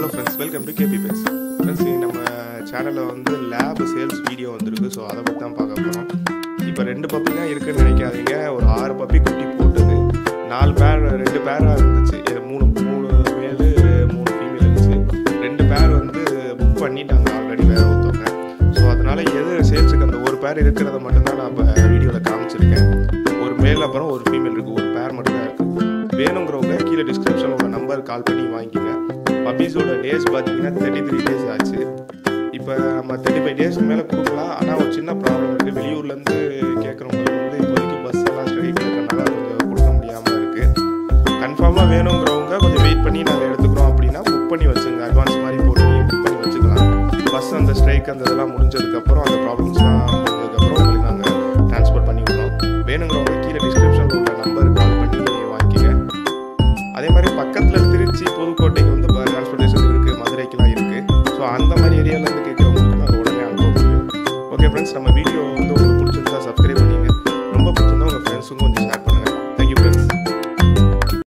hello friends welcome to KB pets friends நம்ம சேனலில் வந்து லேப் சேல்ஸ் வீடியோ வந்திருக்கு ஸோ அதை பற்றி தான் பார்க்க போகிறோம் இப்போ ரெண்டு பப்பி தான் இருக்குன்னு நினைக்காதீங்க ஒரு ஆறு பப்பி குட்டி போட்டது நாலு பேர் ரெண்டு பேராக இருந்துச்சு எ, மூணு மூணு மேலு மூணு ஃபீமேல் இருந்துச்சு ரெண்டு பேர் வந்து புக் பண்ணிட்டாங்க ஆல்ரெடி வேற ஒருத்தவங்க ஸோ அதனால எது சேல்ஸுக்கு அந்த ஒரு பேர் இருக்கிறத மட்டும்தான் நான் இப்போ வீடியோவில் காமிச்சிருக்கேன் ஒரு மேல் அப்புறம் ஒரு ஃபீமேல் இருக்குது ஒரு பேர் மட்டும் தான் இருக்குது வேணுங்கிறவங்க கீழே டிஸ்கிரிப்ஷனில் உள்ள நம்பர் கால் பண்ணி வாங்கிக்கோங்க பப்பீஸோட டேஸ் பார்த்தீங்கன்னா தேர்ட்டி த்ரீ டேஸ் ஆச்சு இப்போ நம்ம தேர்ட்டி ஃபைவ் டேஸ்க்கு மேலே கொடுக்கலாம் ஆனால் ஒரு சின்ன ப்ராப்ளம் இருக்குது வெளியூர்லேருந்து கேட்குறவங்களுக்கு வந்து இப்போதைக்கு பஸ் எல்லாம் ஸ்ட்ரைக் இருக்கிறனால கொஞ்சம் கொடுக்க முடியாமல் இருக்குது கன்ஃபார்மாக வேணுங்கிறவங்க கொஞ்சம் வெயிட் பண்ணி நாங்கள் எடுத்துக்கிறோம் அப்படின்னா புக் பண்ணி வச்சுங்க அட்வான்ஸ் மாதிரி போட்டு நீங்கள் புக் பண்ணி வச்சுக்கலாம் பஸ் அந்த ஸ்ட்ரைக் அந்த இதெல்லாம் முடிஞ்சதுக்கப்புறம் அந்த ப்ராப்ளம்ஸ்லாம் முடிஞ்சதுக்கப்புறம் உங்களுக்கு நாங்கள் ட்ரான்ஸ்போர்ட் பண்ணி விடுறோம் வேணுங்கிறவங்க கீழே டிஸ்கிரிப்ஷனில் உள்ள நம்பருக்கு கால் பண்ணி வாங்கிக்கங்க அதே மாதிரி பக்கத்தில் திருச்சி புதுக்கோட்டைக்கு வந்து டிரான்ஸ்போர்ட்டேஷன் இருக்குது மதுரைக்கெலாம் இருக்குது ஸோ அந்த மாதிரி ஏரியாவிலேருந்து கேட்குறவங்களுக்கு நாங்கள் உடனே அனுப்ப முடியும் ஓகே ஃப்ரெண்ட்ஸ் நம்ம வீடியோ